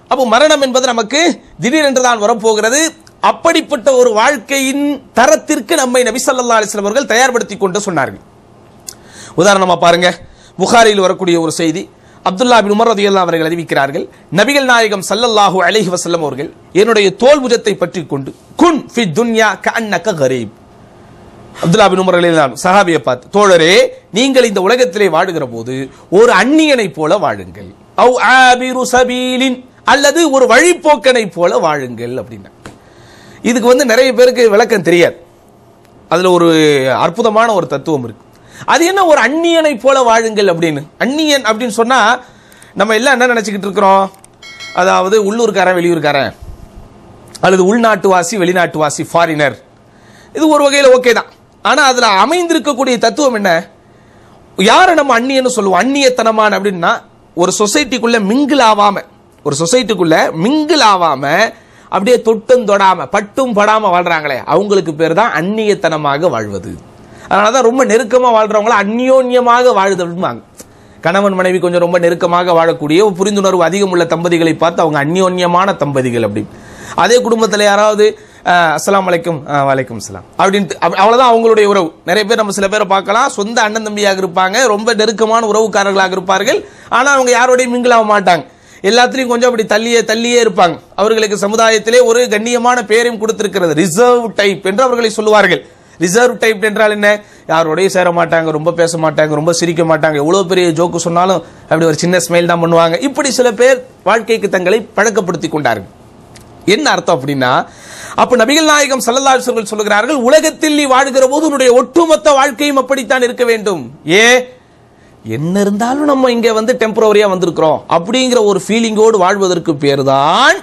அப்போ மரணம் என்பது நமக்கு திடீரென்று தான் வரப்போகிறது அப்படிப்பட்ட ஒரு வாழ்க்கையின் தரத்திற்கு நம்மை நபி ஸல்லல்லாஹு அலைஹி வஸல்லம் அவர்கள் தயார்படுத்தி கொண்டு சொன்னார்கள் உதாரணமா பாருங்க புகாரியில் வரக்கூடிய ஒரு செய்தி அப்துல்லா பின் உமர் ரதியல்லாஹு அவர்கள் அறிவிக்கிறார்கள் நபிகள் நாயகம் ஸல்லல்லாஹு அலைஹி வஸல்லம் அவர்கள் என்னுடைய தோல் புஜத்தை பற்றி கொண்டு குன் ஃபி துன்யா கஅன்னக கரீப் அப்துல்லா பின் உமர் ரலியல்லாஹு சஹாபியை பார்த்து தோழரே நீங்கள் இந்த உலகத்திலே வாழுகிற போது ஒரு அந்நியனை போல வாழுங்கள் அவ் ஆபிரு சபீலின் அல்லது ஒரு வழிப்போக்கனை போல வாழுங்கள் அப்படின்னா இதுக்கு வந்து நிறைய பேருக்கு விளக்கம் தெரியாது அதுல ஒரு அற்புதமான ஒரு தத்துவம் இருக்கு அது என்ன ஒரு அந்நியனை போல வாழுங்கள் அப்படின்னு அந்நியன் அப்படின்னு சொன்னா நம்ம எல்லாம் என்ன நினைச்சுக்கிட்டு இருக்கிறோம் அதாவது உள்ளூர்காரன் வெளியூர்காரன் அல்லது உள்நாட்டுவாசி வெளிநாட்டுவாசி ஃபாரினர் இது ஒரு வகையில் ஓகே தான் ஆனா அதுல அமைந்திருக்கக்கூடிய தத்துவம் என்ன யாரை நம்ம அந்நியன்னு சொல்லுவோம் அந்நியத்தனமான அப்படின்னா ஒரு சொசைட்டிக்குள்ள மிங்கிள் ஆவாம ஒரு சொசைட்டிக்குள்ள மிங்கிள் ஆவாம அப்படியே தொட்டும் தொடாம பட்டும் படாம வாழ்றாங்களே அவங்களுக்கு பேர் தான் அந்நியத்தனமாக வாழ்வது அதனாலதான் ரொம்ப நெருக்கமா வாழ்றவங்கள அந்யோன்யமாக வாழுதல்வாங்க கணவன் மனைவி கொஞ்சம் ரொம்ப நெருக்கமாக வாழக்கூடிய ஒரு புரிந்துணர்வு அதிகம் உள்ள தம்பதிகளை பார்த்து அவங்க அந்யோன்யமான தம்பதிகள் அப்படி அதே குடும்பத்துல யாராவது அஹ், அஸ்ஸலாமு அலைக்கும் அஹ், வலைக்கும் சலாம் அப்படின்ட்டு அப்ப- அவ்வளவுதான் அவங்களுடைய உறவு நிறைய பேர் நம்ம சில பேரை பார்க்கலாம் சொந்த அண்ணன் தம்பியாக இருப்பாங்க ரொம்ப நெருக்கமான உறவுக்காரர்களாக இருப்பார்கள் ஆனா அவங்க யாரோடையும் மிங்கிள் ஆக மாட்டாங்க எல்லாத்துலயும் கொஞ்சம் அப்படி தள்ளியே தள்ளியே இருப்பாங்க அவர்களுக்கு சமுதாயத்திலே ஒரு கண்ணியமான பெயரையும் கொடுத்திருக்கிறது ரிசர்வ் டைப் என்று அவர்களை சொல்லுவார்கள் ரிசர்வ் டைப் என்றால் என்ன யாரோடையும் சேர மாட்டாங்க ரொம்ப பேச மாட்டாங்க ரொம்ப சிரிக்க மாட்டாங்க எவ்வளவு பெரிய ஜோக்கு சொன்னாலும் அப்படி ஒரு சின்ன ஸ்மைல் தான் பண்ணுவாங்க இப்படி சில பேர் வாழ்க்கைக்கு தங்களை பழக்கப்படுத்தி கொண்டார்கள் என்ன அர்த்தம் அப்படின்னா அப்ப நபிகள் நாயகம் ஸல்லல்லாஹு அலைஹி வஸல்லம் சொல்லுகிறார்கள் உலகத்தில் நீ வாழ்கிற போது உன்னுடைய ஒட்டுமொத்த வாழ்க்கையும் அப்படித்தான் இருக்க வேண்டும் ஏ என்ன இருந்தாலும் நம்ம இங்க வந்து டெம்பரவரியா வந்திருக்கிறோம் அப்படிங்கிற ஒரு ஃபீலிங்கோடு வாழ்வதற்கு பேர் தான்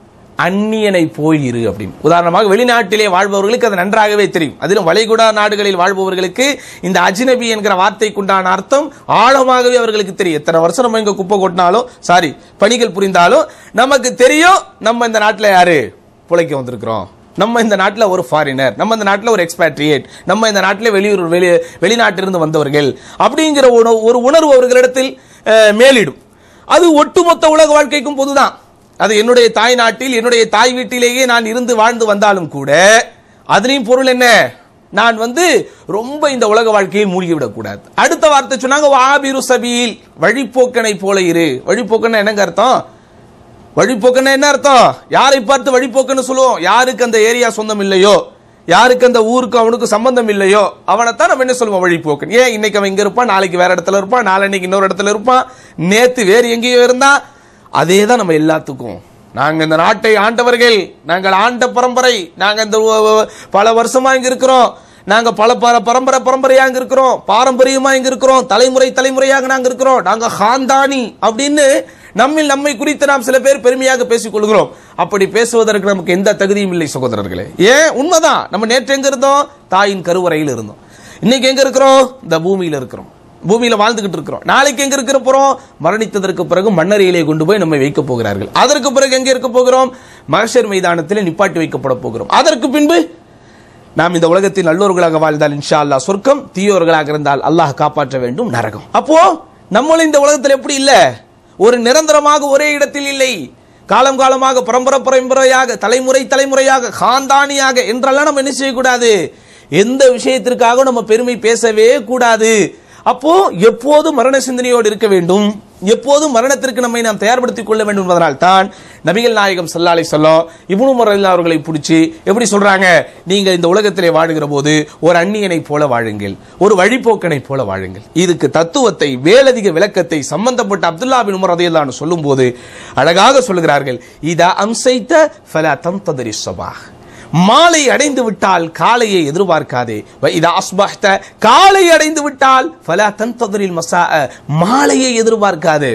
அந்நியனை போய் இரு அப்படின்னு உதாரணமாக வெளிநாட்டிலே வாழ்பவர்களுக்கு அது நன்றாகவே தெரியும் அதிலும் வளைகுடா நாடுகளில் வாழ்பவர்களுக்கு இந்த அஜ்னபி என்கிற வார்த்தைக்குண்டான அர்த்தம் ஆழமாகவே அவர்களுக்கு தெரியும் எத்தனை வருஷம் நம்ம இங்க குப்பை கொட்டினாலும் சாரி பணிகள் புரிந்தாலும் நமக்கு தெரியும் நம்ம இந்த நாட்டில் யாரு பிழைக்க வந்திருக்கிறோம் நம்ம இந்த நாட்டில் ஒரு ஃபாரினர் நம்ம இந்த நாட்டில் ஒரு எக்ஸ்பேட்ரியேட் நம்ம இந்த நாட்டில் வெளியூர் வெளி வெளிநாட்டிலிருந்து வந்தவர்கள் அப்படிங்கிற ஒரு- ஒரு உணர்வு அவர்களிடத்தில் அஹ், மேலிடும் அது ஒட்டுமொத்த உலக வாழ்க்கைக்கும் பொதுதான் அது என்னுடைய தாய் நாட்டில் என்னுடைய தாய் வீட்டிலேயே நான் இருந்து வாழ்ந்து வந்தாலும் கூட அதுலயும் பொருள் என்ன நான் வந்து ரொம்ப இந்த உலக வாழ்க்கையில் மூழ்கி விடக்கூடாது அடுத்த வார்த்தை சொன்னாங்க வாபிரு சபீல் வழிப்போக்கனை போல இரு வழிப்போக்கன்னு என்னங்க அர்த்தம் வழிப்போக்கன்னு என்ன அர்த்தம் யாரை பார்த்து வழிப்போக்கன்னு சொல்லுவோம் யாருக்கு அந்த ஏரியா சொந்தம் இல்லையோ யாருக்கு அந்த ஊருக்கு அவனுக்கு சம்பந்தம் இல்லையோ அவனைத்தான் நம்ம என்ன சொல்லுவோம் வழிப்போக்கன் ஏன் இன்னைக்கு அவன் இங்க இருப்பான் நாளைக்கு வேற இடத்துல இருப்பான் நாளைக்கு இன்னொரு இடத்துல இருப்பான் நேத்து வேறு எங்கேயோ இருந்தான் அதே தான் நம்ம எல்லாத்துக்கும் நாங்க இந்த நாட்டை ஆண்டவர்கள் நாங்கள் ஆண்ட பரம்பரை நாங்க இந்த ஒ- ஒ- பல வருஷமா இங்க இருக்கிறோம் நாங்க பல பர பரம்பரை பரம்பரையா இங்க இருக்கிறோம் பாரம்பரியமா இங்க இருக்கிறோம் தலைமுறை தலைமுறையாக நாங்க இருக்கிறோம் நாங்க ஹாந்தானி அப்படின்னு நம்மில் நம்மை குறித்து நாம் சில பேர் பெருமையாக பேசிக் கொள்கிறோம் அப்படி பேசுவதற்கு நமக்கு எந்த தகுதியும் இல்லை சகோதரர்களே ஏன் உண்மைதான் நம்ம நேற்று எங்க இருந்தோம் தாயின் கருவறையில் இருந்தோம் இன்னைக்கு எங்க இருக்கிறோம் இந்த பூமியில இருக்கிறோம் பூமியில வாழ்ந்துகிட்டு இருக்கிறோம் நாளைக்கு எங்க இருக்கிற போறோம் மரணித்ததற்கு பிறகு மண்ணறையிலே கொண்டு போய் நம்மை வைக்க போகிறார்கள் அதற்கு பிறகு எங்க இருக்க போகிறோம் மகஷர் மைதானத்தில் நிப்பாட்டி வைக்கப்பட போகிறோம் அதற்கு பின்பு நாம் இந்த உலகத்தில் நல்லோர்களாக வாழ்ந்தால் இன்ஷா அல்லாஹ் சொர்க்கம் தீயோர்களாக இருந்தால் அல்லாஹ் காப்பாற்ற வேண்டும் நரகம் அப்போ நம்மளும் இந்த உலகத்தில் எப்படி இல்ல ஒரு நிரந்தரமாக ஒரே இடத்தில் இல்லை காலம் காலமாக பரம்பரை பரம்பரையாக தலைமுறை தலைமுறையாக காந்தானியாக என்றெல்லாம் நம்ம என்ன செய்யக்கூடாது எந்த விஷயத்திற்காக நம்ம பெருமை பேசவே கூடாது அப்போ எப்போதும் மரண சிந்தனையோடு இருக்க வேண்டும் எப்போதும் மரணத்திற்கு நம்மை நாம் தயார்படுத்திக் கொள்ள வேண்டும் என்பதனால் தான் நபிகள் நாயகம் சல்லாலை சொல்லம் இப்னு உமர் ரலியல்லாஹு அவர்களை பிடிச்சி எப்படி சொல்றாங்க நீங்க இந்த உலகத்திலே வாழுகிற போது ஒரு அந்நியனை போல வாழுங்கள் ஒரு வழிபோக்கனை போல வாழுங்கள் இதுக்கு தத்துவத்தை வேலதிக விளக்கத்தை சம்பந்தப்பட்ட அப்துல்லா பின் உமர் ரதியல்லான்னு சொல்லும் போது அழகாக சொல்லுகிறார்கள் இதா அம்சைத்த ஃபலா தம்ததரி ஸபாஹ் மாலை அடைந்து விட்டால் காலையை எதிர்பார்க்காதே வ இதா அஸ்பஹ்த காலை அடைந்து விட்டால் ஃபலா தன்ததரில் மசா மாலையை எதிர்பார்க்காதே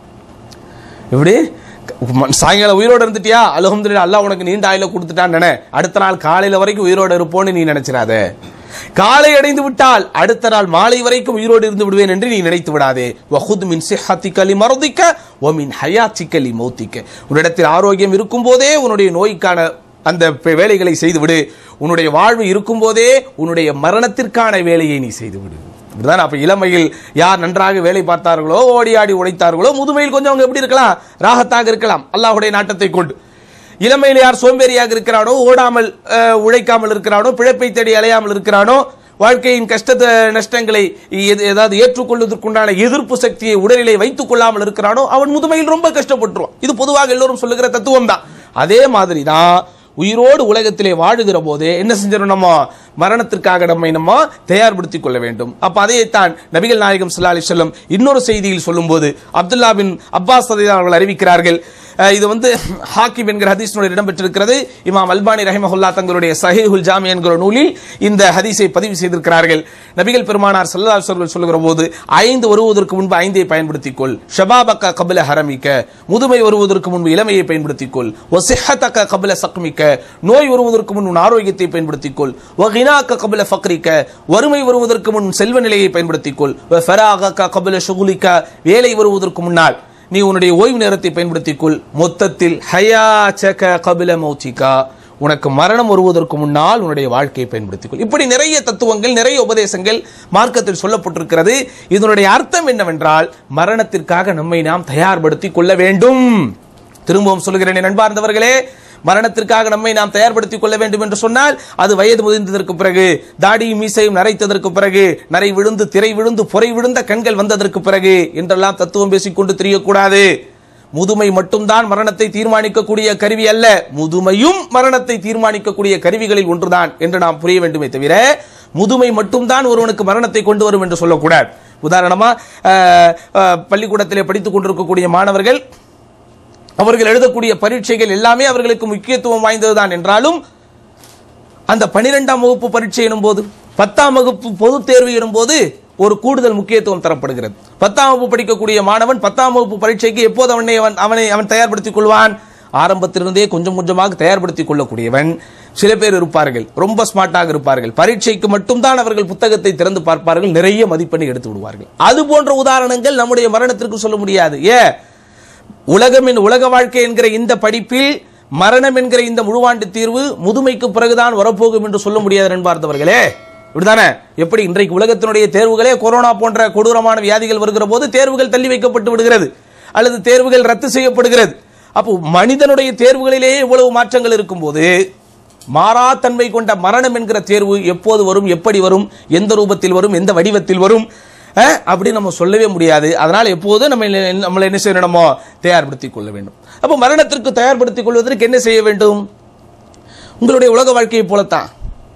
இப்படி ம- சாயங்காலம் உயிரோட இருந்துட்டியா அல்ஹம்துலில்லாஹ் அல்லாஹ் உனக்கு நீண்ட ஆயுள கொடுத்துட்டான்னு நினை அடுத்த நாள் காலையில வரைக்கும் உயிரோட இருப்போன்னு நீ நினைச்சிடாத காலை அடைந்து விட்டால் அடுத்த நாள் மாலை வரைக்கும் உயிரோடு இருந்து விடுவேன் என்று நீ நினைத்து விடாதே வஹுத் மின் சிஹத்திக்க லி மருதிக்க வ மின் ஹயாத்திக்க லி மௌத்திக்க உன்னிடத்தில் ஆரோக்கியம் இருக்கும் போதே உன்னுடைய நோய்க்கான அந்த ப- வேலைகளை செய்துவிடு உன்னுடைய வாழ்வு இருக்கும் போதே உன்னுடைய மரணத்திற்கான வேலையை நீ செய்துவிடு இப்படிதான் அப்ப இளமையில் யார் நன்றாக வேலை பார்த்தார்களோ ஓடி ஆடி உழைத்தார்களோ முதுமையில் கொஞ்சம் அவங்க எப்படி இருக்கலாம் ராகத்தாக இருக்கலாம் அல்லாஹ்வுடைய நாட்டத்தை கொண்டு இளமையில் யார் சோம்பேறியாக இருக்கிறானோ ஓடாமல் அஹ், உழைக்காமல் இருக்கிறானோ பிழைப்பை தேடி அலையாமல் இருக்கிறானோ வாழ்க்கையின் கஷ்ட நஷ்டங்களை எது- ஏதாவது ஏற்றுக்கொள்வதற்குண்டான எதிர்ப்பு சக்தியை உடலிலே வைத்துக் கொள்ளாமல் இருக்கிறானோ அவன் முதுமையில் ரொம்ப கஷ்டப்பட்டுருவான் இது பொதுவாக எல்லோரும் சொல்லுகிற தத்துவம் தான் அதே மாதிரி தான் உயிரோடு உலகத்திலே வாழுகிற போதே என்ன செஞ்சிடும் நம்ம மரணத்திற்காக நம்மை நம்ம தயார்படுத்திக் கொள்ள வேண்டும் அப்ப அதைத்தான் நபிகள் நாயகம் ஸல்லல்லாஹு அலைஹி வஸல்லம் இன்னொரு செய்தியில் சொல்லும்போது அப்துல்லா பின் அப்பாஸ் ரலியல்லாஹு அவர்கள் அறிவிக்கிறார்கள் அஹ், இது வந்து ஹாக்கிம் என்கிற ஹதீஸ்னுடைய இடம்பெற்றிருக்கிறது இமாம் அல்பானி ரஹிமஹுல்லா தங்களுடைய சஹீஹுல் ஜாமி என்கிற நூலில் இந்த ஹதீஸை பதிவு செய்திருக்கிறார்கள் நபிகள் பெருமானார் ஸல்லல்லாஹு அலைஹி வஸல்லம் சொல்லுகிற போது ஐந்து வருவதற்கு முன்பு ஐந்தை பயன்படுத்திக் கொள் ஷபாபக்க கபில ஹரமிக்க முதுமை வருவதற்கு முன்பு இளமையை பயன்படுத்திக் கொள் ஒசிஹத்தக்க கபில சக்மிக்க நோய் வருவதற்கு முன் உன் ஆரோக்கியத்தை பயன்படுத்திக் கொள் வகினாக்க கபில ஃபக்ரிக்க வறுமை வருவதற்கு முன் செல்வ நிலையை பயன்படுத்திக் கொள் ஃபராகக்க கபில ஷுகுலிக்க வேலை வருவதற்கு முன்னால் நீ உன்னுடைய ஓய்வு நேரத்தை பயன்படுத்திக் கொள் மொத்தத்தில் ஹயாச்சக கபில மௌத்திகா உனக்கு மரணம் வருவதற்கு முன்னால் உன்னுடைய வாழ்க்கையை பயன்படுத்திக் கொள் இப்படி நிறைய தத்துவங்கள் நிறைய உபதேசங்கள் மார்க்கத்தில் சொல்லப்பட்டிருக்கிறது இதனுடைய அர்த்தம் என்னவென்றால் மரணத்திற்காக நம்மை நாம் தயார்படுத்திக் கொள்ள வேண்டும் திரும்பவும் சொல்கிறேன் என் அன்பார்ந்தவர்களே மரணத்திற்காக நம்மை நாம் தயார்படுத்திக் கொள்ள வேண்டும் என்று சொன்னால் அது வயது முதிர்ந்ததற்கு பிறகு தாடியும் மீசையும் நரைத்ததற்கு பிறகு நரை விழுந்து திரை விழுந்து பொறை விழுந்த கண்கள் வந்ததற்கு பிறகு என்றெல்லாம் தத்துவம் பேசிக்கொண்டு தெரியக்கூடாது முதுமை மட்டும்தான் மரணத்தை தீர்மானிக்கக்கூடிய கருவி அல்ல முதுமையும் மரணத்தை தீர்மானிக்கக்கூடிய கருவிகளில் ஒன்றுதான் என்று நாம் புரிய வேண்டுமே தவிர முதுமை மட்டும்தான் ஒருவனுக்கு மரணத்தை கொண்டு வரும் என்று சொல்லக்கூடாது உதாரணமா அஹ், அஹ், பள்ளிக்கூடத்திலே படித்துக் கொண்டிருக்கக்கூடிய மாணவர்கள் அவர்கள் எழுதக்கூடிய பரீட்சைகள் எல்லாமே அவர்களுக்கு முக்கியத்துவம் வாய்ந்ததுதான் என்றாலும் அந்த பனிரெண்டாம் வகுப்பு பரீட்சை எனும்போது பத்தாம் வகுப்பு பொதுத் தேர்வு எனும்போது ஒரு கூடுதல் முக்கியத்துவம் தரப்படுகிறது பத்தாம் வகுப்பு படிக்கக்கூடிய மாணவன் பத்தாம் வகுப்பு பரீட்சைக்கு எப்போது அவனை அவன் அவனை அவன் தயார்படுத்திக் கொள்வான் ஆரம்பத்திலிருந்தே கொஞ்சம் கொஞ்சமாக தயார்படுத்திக் கொள்ளக்கூடியவன் சில பேர் இருப்பார்கள் ரொம்ப ஸ்மார்ட்டாக இருப்பார்கள் பரீட்சைக்கு மட்டும்தான் அவர்கள் புத்தகத்தை திறந்து பார்ப்பார்கள் நிறைய மதிப்பெண்ணை எடுத்து விடுவார்கள் அது போன்ற உதாரணங்கள் நம்முடைய மரணத்திற்கு சொல்ல முடியாது ஏன் உலகம் என் உலக வாழ்க்கை என்கிற இந்த படிப்பில் மரணம் என்கிற இந்த முழுவாண்டு தீர்வு முதுமைக்கு பிறகுதான் வரப்போகும் என்று சொல்ல முடியாது என்பார்ந்தவர்களே இப்படிதானே எப்படி இன்றைக்கு உலகத்தினுடைய தேர்வுகளே கொரோனா போன்ற கொடூரமான வியாதிகள் வருகிற போது தேர்வுகள் தள்ளி வைக்கப்பட்டு விடுகிறது அல்லது தேர்வுகள் ரத்து செய்யப்படுகிறது அப்போ மனிதனுடைய தேர்வுகளிலேயே இவ்வளவு மாற்றங்கள் இருக்கும்போது மாறாத்தன்மை கொண்ட மரணம் என்கிற தேர்வு எப்போது வரும் எப்படி வரும் எந்த ரூபத்தில் வரும் எந்த வடிவத்தில் வரும் அஹ், அப்படி நம்ம சொல்லவே முடியாது அதனால் எப்போதும் நம்ம என்ன- நம்மளை என்ன செய்யணுமோ தயார்படுத்திக் கொள்ள வேண்டும் அப்போ மரணத்திற்கு தயார்படுத்திக் கொள்வதற்கு என்ன செய்ய வேண்டும் உங்களுடைய உலக வாழ்க்கையை போலத்தான்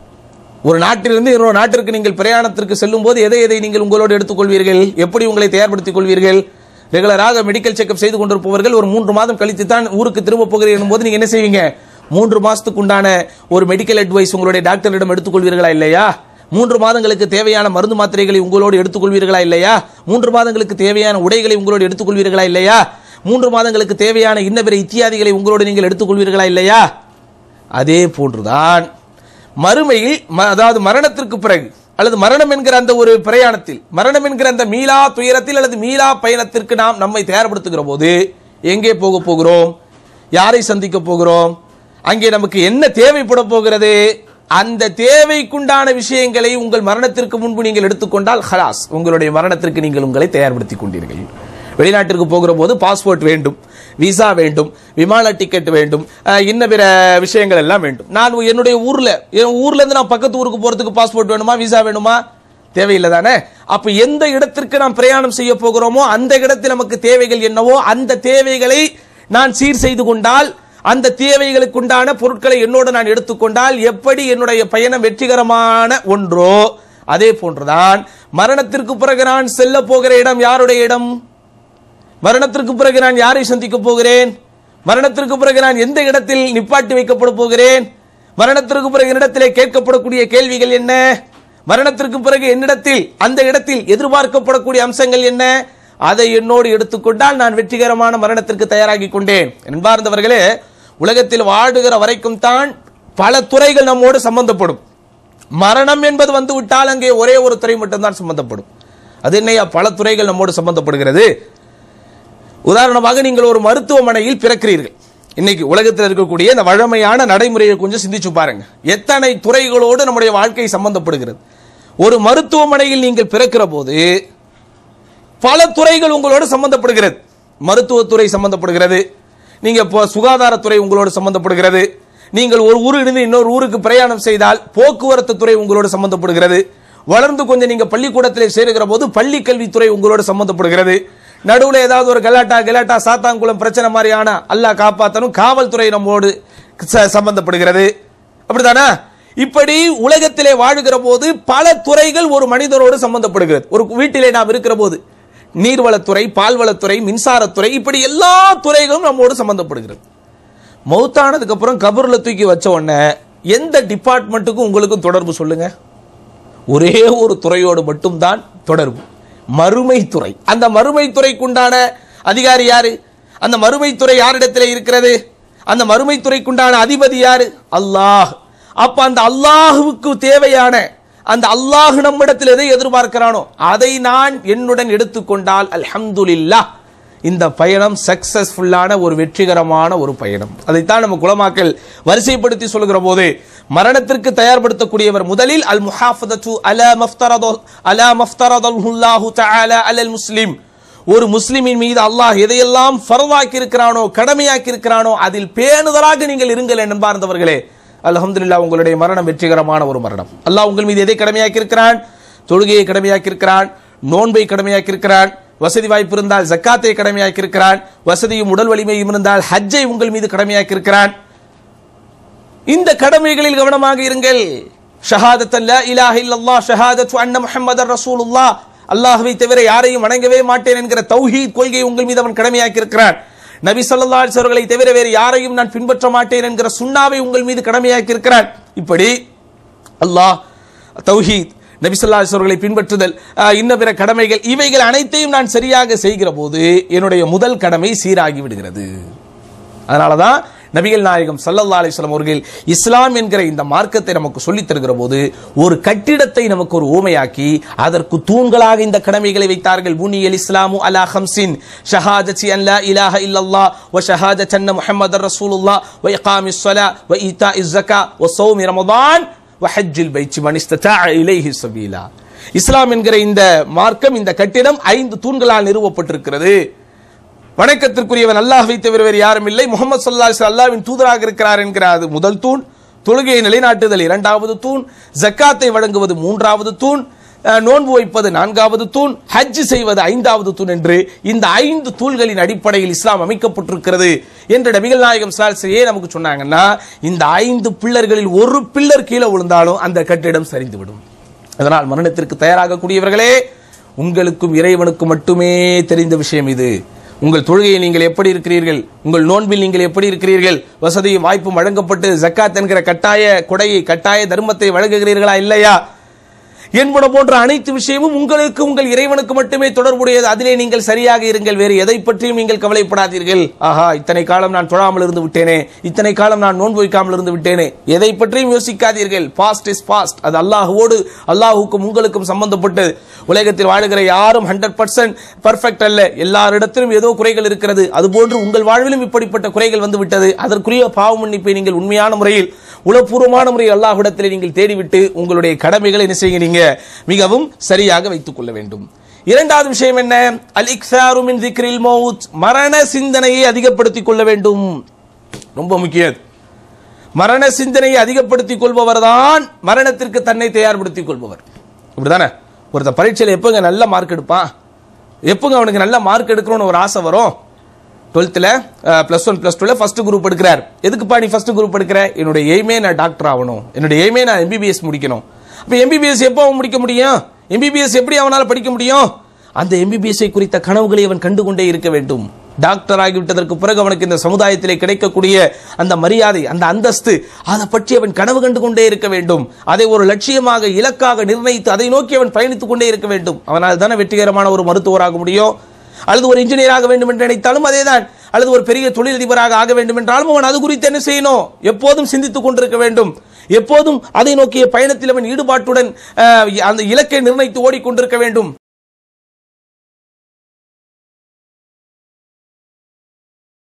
ஒரு நாட்டிலிருந்து இன்னொரு நாட்டிற்கு நீங்கள் பிரயாணத்திற்கு செல்லும் போது எதை எதை நீங்கள் உங்களோடு எடுத்துக்கொள்வீர்கள் எப்படி உங்களை தயார்படுத்திக் கொள்வீர்கள் ரெகுலராக மெடிக்கல் செக்அப் செய்து கொண்டிருப்பவர்கள் ஒரு மூன்று மாதம் கழித்து தான் ஊருக்கு திரும்ப போகிறீர்கள் போது நீங்க என்ன செய்வீங்க மூன்று மாசத்துக்கு உண்டான ஒரு மெடிக்கல் அட்வைஸ் உங்களுடைய டாக்டரிடம் எடுத்துக்கொள்வீர்களா இல்லையா மூன்று மாதங்களுக்கு தேவையான மருந்து மாத்திரைகளை உங்களோடு எடுத்துக்கொள்வீர்களா இல்லையா மூன்று மாதங்களுக்கு தேவையான உடைகளை உங்களோடு எடுத்துக்கொள்வீர்களா இல்லையா மூன்று மாதங்களுக்கு தேவையான இன்ன பிற இத்தியாதிகளை உங்களோடு நீங்கள் எடுத்துக்கொள்வீர்களா இல்லையா அதே போன்றுதான் மறுமையில் ம- அதாவது மரணத்திற்கு பிறகு அல்லது மரணம் என்கிற அந்த ஒரு பிரயாணத்தில் மரணம் என்கிற அந்த மீளா துயரத்தில் அல்லது மீளா பயணத்திற்கு நாம் நம்மை தயார்படுத்துகிற போது எங்கே போக போகிறோம் யாரை சந்திக்க போகிறோம் அங்கே நமக்கு என்ன தேவைப்பட போகிறது அந்த தேவைக்குண்டான விஷயங்களை உங்கள் மரணத்திற்கு முன்பு நீங்கள் எடுத்துக்கொண்டால் ஹலாஸ் உங்களுடைய மரணத்திற்கு நீங்கள் உங்களை தயார்படுத்திக் கொண்டீர்கள் வெளிநாட்டிற்கு போகிற போது பாஸ்போர்ட் வேண்டும் விசா வேண்டும் விமான டிக்கெட் வேண்டும் அஹ், இன்ன பிற விஷயங்கள் எல்லாம் வேண்டும் நான் என்னுடைய ஊர்ல என் ஊர்ல இருந்து நான் பக்கத்து ஊருக்கு போறதுக்கு பாஸ்போர்ட் வேணுமா விசா வேணுமா தேவையில்லை தானே அப்ப எந்த இடத்திற்கு நாம் பிரயாணம் செய்ய போகிறோமோ அந்த இடத்தில் நமக்கு தேவைகள் என்னவோ அந்த தேவைகளை நான் சீர் செய்து கொண்டால் அந்த தேவைகளுக்குண்டான பொருட்களை என்னோடு நான் எடுத்துக்கொண்டால் எப்படி என்னுடைய பயணம் வெற்றிகரமான ஒன்றோ அதே போன்றுதான் மரணத்திற்கு பிறகு நான் செல்ல போகிற இடம் யாருடைய இடம் மரணத்திற்கு பிறகு நான் யாரை சந்திக்க போகிறேன் மரணத்திற்கு பிறகு நான் எந்த இடத்தில் நிப்பாட்டி வைக்கப்பட போகிறேன் மரணத்திற்கு பிறகு என்னிடத்திலே கேட்கப்படக்கூடிய கேள்விகள் என்ன மரணத்திற்கு பிறகு என்னிடத்தில் அந்த இடத்தில் எதிர்பார்க்கப்படக்கூடிய அம்சங்கள் என்ன அதை என்னோடு எடுத்துக்கொண்டால் நான் வெற்றிகரமான மரணத்திற்கு தயாராகி கொண்டேன் என்பார்ந்தவர்களே உலகத்தில் வாடுகிற வரைக்கும் தான் பல துறைகள் நம்மோடு சம்பந்தப்படும் மரணம் என்பது வந்து விட்டால் அங்கே ஒரே ஒரு துறை மட்டும்தான் சம்பந்தப்படும் அது என்னையா பல துறைகள் நம்மோடு சம்பந்தப்படுகிறது உதாரணமாக நீங்கள் ஒரு மருத்துவமனையில் பிறக்கிறீர்கள் இன்னைக்கு உலகத்தில் இருக்கக்கூடிய இந்த வழமையான நடைமுறையை கொஞ்சம் சிந்திச்சு பாருங்க எத்தனை துறைகளோடு நம்முடைய வாழ்க்கை சம்பந்தப்படுகிறது ஒரு மருத்துவமனையில் நீங்கள் பிறக்கிற போது பல துறைகள் உங்களோடு சம்பந்தப்படுகிறது மருத்துவத்துறை சம்பந்தப்படுகிறது நீங்க இப்போ சுகாதாரத்துறை உங்களோடு சம்பந்தப்படுகிறது நீங்கள் ஒரு ஊரிலிருந்து இன்னொரு ஊருக்கு பிரயாணம் செய்தால் போக்குவரத்து துறை உங்களோடு சம்பந்தப்படுகிறது வளர்ந்து கொஞ்சம் நீங்க பள்ளிக்கூடத்தில் சேருகிற போது பள்ளி கல்வித்துறை உங்களோடு சம்பந்தப்படுகிறது நடுவில் ஏதாவது ஒரு கலாட்டா கலாட்டா சாத்தாங்குளம் பிரச்சனை மாதிரியான அல்லாஹ் காப்பாத்தனும் காவல்துறை நம்மோடு ச- சம்பந்தப்படுகிறது அப்படிதானே இப்படி உலகத்திலே வாழுகிற போது பல துறைகள் ஒரு மனிதரோடு சம்பந்தப்படுகிறது ஒரு வீட்டிலே நாம் இருக்கிற போது நீர்வளத்துறை பால்வளத்துறை மின்சாரத்துறை இப்படி எல்லா துறைகளும் நம்மோடு சம்பந்தப்படுகிறது மௌத்தானதுக்கு அப்புறம் கபர்ல தூக்கி வச்ச உடனே எந்த டிபார்ட்மெண்ட்டுக்கும் உங்களுக்கும் தொடர்பு சொல்லுங்க ஒரே ஒரு துறையோடு மட்டும்தான் தொடர்பு மறுமை துறை அந்த மறுமை துறைக்குண்டான அதிகாரி யாரு அந்த மறுமை துறை யாரிடத்தில் இருக்கிறது அந்த மறுமை துறைக்குண்டான அதிபதி யாரு அல்லாஹ் அப்ப அந்த அல்லாஹுவுக்கு தேவையான அந்த அல்லாஹ் நம்மிடத்தில் எதை எதிர்பார்க்கிறானோ அதை நான் என்னுடன் எடுத்துக்கொண்டால் அல்ஹம்துலில்லாஹ் இந்த பயணம் சக்சஸ்ஃபுல்லான ஒரு வெற்றிகரமான ஒரு பயணம் அதைத்தான் நம்ம குலமாக்கள் வரிசைப்படுத்தி சொல்கிற போது மரணத்திற்கு தயார்படுத்தக்கூடியவர் முதலில் அல் முஹாஃபதத்து அலா மஃப்தரது அலா மஃப்தரதல்லாஹு தஆலா அலல் முஸ்லிம் ஒரு முஸ்லிமின் மீது அல்லாஹ் எதையெல்லாம் ஃபர்வாக்கி இருக்கிறானோ கடமையாக்கி இருக்கிறானோ அதில் பேணுதலாக நீங்கள் இருங்கள் என்பார்ந்தவர்களே அல்ஹம்துலில்லாஹ் உங்களுடைய மரணம் வெற்றிகரமான ஒரு மரணம் அல்லாஹ் உங்கள் மீது எதை கடமையாக்கி இருக்கிறான் தொழுகையை கடமையாக்கி இருக்கிறான் நோன்பை கடமையாக்கி இருக்கிறான் வசதி வாய்ப்பு இருந்தால் ஜக்காத்தை கடமையாக்கி இருக்கிறான் வசதியும் உடல் வலிமையும் இருந்தால் ஹஜ்ஜை உங்கள் மீது கடமையாக்கி இருக்கிறான் இந்த கடமைகளில் கவனமாக இருங்கள் ஷஹாதத் அல்லா இலாஹ இல்லல்லாஹ் ஷஹாதத் அன்ன முஹம்மதர் ரசூலுல்லாஹ் அல்லாஹ்வை தவிர யாரையும் வணங்கவே மாட்டேன் என்கிற தௌஹீத் கொள்கை உங்கள் மீது அவன் கடமையாக்கி இருக்கிறான் நபி ஸல்லல்லாஹு அலைஹி அவர்களை தவிர வேறு யாரையும் நான் பின்பற்ற மாட்டேன் என்கிற சுண்ணாவை உங்கள் மீது கடமையாக்கி இருக்கிறான் இப்படி அல்லாஹ் தௌஹீத் நபி ஸல்லல்லாஹு அலைஹி அவர்களை பின்பற்றுதல் அஹ், இன்ன பிற கடமைகள் இவைகள் அனைத்தையும் நான் சரியாக செய்கிற போது என்னுடைய முதல் கடமை சீராகி விடுகிறது அதனாலதான் நபிகள் நாயகம் ஸல்லல்லாஹு அலைஹி வஸல்லம் அவர்கள் இஸ்லாம் என்கிற இந்த மார்க்கத்தை நமக்கு சொல்லித் தருகிற போது ஒரு கட்டிடத்தை நமக்கு ஒரு ஊமையாக்கி அதற்கு தூண்களாக இந்த கடமைகளை வைத்தார்கள் புனியல் இஸ்லாமு அலா ஹம்சின் ஷஹாதத்தி அன் லா இலாஹ இல்லல்லாஹ் வ ஷஹாதத் அன்ன முஹம்மதர் ரசூலுல்லாஹ் வ இகாமிஸ் ஸலா வ ஈதாஇஸ் ஸக்கா வ ஸௌமி ரமதான் வ ஹஜ்ஜில் பைத்தி மன் இஸ்ததா இலைஹி சபீலா இஸ்லாம் என்கிற இந்த மார்க்கம் இந்த கட்டிடம் ஐந்து தூண்களால் நிறுவப்பட்டிருக்கிறது வணக்கத்திற்குரியவன் அல்லாஹ்வை தவிர வேறு யாரும் இல்லை முகமது சல்லாஹ் அல்லாஹ்வின் தூதராக இருக்கிறார் என்கிற அது முதல் தூண் தொழுகையை நிலைநாட்டுதல் இரண்டாவது தூண் ஜக்காத்தை வழங்குவது மூன்றாவது தூண் அஹ், நோன்பு வைப்பது நான்காவது தூண் ஹஜ் செய்வது ஐந்தாவது தூண் என்று இந்த ஐந்து தூண்களின் அடிப்படையில் இஸ்லாம் அமைக்கப்பட்டிருக்கிறது என்று நபிகள் நாயகம் சால்சையே நமக்கு சொன்னாங்கன்னா இந்த ஐந்து பில்லர்களில் ஒரு பில்லர் கீழே விழுந்தாலும் அந்த கட்டிடம் சரிந்துவிடும் அதனால் மரணத்திற்கு தயாராகக்கூடியவர்களே உங்களுக்கும் இறைவனுக்கும் மட்டுமே தெரிந்த விஷயம் இது உங்கள் தொழுகையில் நீங்கள் எப்படி இருக்கிறீர்கள் உங்கள் நோன்பில் நீங்கள் எப்படி இருக்கிறீர்கள் வசதியும் வாய்ப்பும் வழங்கப்பட்டு ஜக்காத் என்கிற கட்டாய கொடையை கட்டாய தர்மத்தை வழங்குகிறீர்களா இல்லையா என்பன போன்ற அனைத்து விஷயமும் உங்களுக்கு உங்கள் இறைவனுக்கு மட்டுமே தொடர்புடையது அதிலே நீங்கள் சரியாக இருங்கள் வேறு எதை பற்றியும் நீங்கள் கவலைப்படாதீர்கள் ஆஹா இத்தனை காலம் நான் தொழாமல் இருந்து விட்டேனே இத்தனை காலம் நான் நோன்பு வைக்காமல் இருந்து விட்டேனே எதை பற்றியும் யோசிக்காதீர்கள் பாஸ்ட் இஸ் பாஸ்ட் அது அல்லாஹுவோடு அல்லாஹுக்கும் உங்களுக்கும் சம்பந்தப்பட்டது உலகத்தில் வாழுகிற யாரும் ஹண்ட்ரட் பர்சன்ட் பர்ஃபெக்ட் அல்ல எல்லாரிடத்திலும் ஏதோ குறைகள் இருக்கிறது அதுபோன்று உங்கள் வாழ்விலும் இப்படிப்பட்ட குறைகள் வந்து விட்டது அதற்குரிய பாவ மன்னிப்பை நீங்கள் உண்மையான முறையில் உளப்பூர்வமான முறையில் அல்லாஹ்விடத்தில் நீங்கள் தேடிவிட்டு உங்களுடைய கடமைகளை என்ன செய்யுங்க நீங்க மிகவும் சரியாக வைத்துக் கொள்ள வேண்டும் இரண்டாவது விஷயம் என்ன அல் இக்ஸாரு மின் திக்ரில் மௌத் மரண சிந்தனையை அதிகப்படுத்திக் கொள்ள வேண்டும் ரொம்ப முக்கியம் மரண சிந்தனையை அதிகப்படுத்திக் கொள்பவர் தான் மரணத்திற்கு தன்னை தயார்படுத்திக் கொள்பவர் இப்படிதானே ஒருத்தன் பரீட்சையில் எப்போங்க நல்ல மார்க் எடுப்பான் எப்போங்க அவனுக்கு நல்ல மார்க் எடுக்கணும்னு ஒரு ஆசை வரும் டுவெல்த்தில் ப்ளஸ் ஒன் ப்ளஸ் டூவில் ஃபர்ஸ்ட் குரூப் எடுக்கிறார் எதுக்குப்பா நீ ஃபர்ஸ்ட் குரூப் எடுக்கிற என்னுடைய எய்மே நான் டாக்டர் ஆகணும் என்னுடைய எய்மே நான் எம்பிபிஎஸ் முடிக்கணும் அப்போ எம்பிபிஎஸ் எப்போ அவன் முடிக்க முடியும் எம்பிபிஎஸ் எப்படி அவனால் படிக்க முடியும் அந்த எம்பிபிஎஸ்ஐ குறித்த கனவுகளை அவன் கண்டு கொண்டே இருக்க வேண்டும் டாக்டர் ஆகிவிட்டதற்கு பிறகு அவனுக்கு இந்த சமுதாயத்திலே கிடைக்கக்கூடிய அந்த மரியாதை அந்த அந்தஸ்து அதை பற்றி அவன் கனவு கண்டு கொண்டே இருக்க வேண்டும் அதை ஒரு லட்சியமாக இலக்காக நிர்ணயித்து அதை நோக்கி அவன் பயணித்துக் கொண்டே இருக்க வேண்டும் அவனால் தானே வெற்றிகரமான ஒரு மருத்துவராக முடியும் அல்லது ஒரு இன்ஜினியர் ஆக வேண்டும் என்று நினைத்தாலும் அதேதான் அல்லது ஒரு பெரிய தொழிலதிபராக ஆக வேண்டும் என்றாலும் அவன் அது குறித்து என்ன செய்யணும் எப்போதும் சிந்தித்துக் கொண்டிருக்க வேண்டும் எப்போதும் அதை நோக்கிய பயணத்தில் அவன் ஈடுபாட்டுடன் அஹ், அந்த இலக்கை நிர்ணயித்து ஓடிக்கொண்டிருக்க வேண்டும்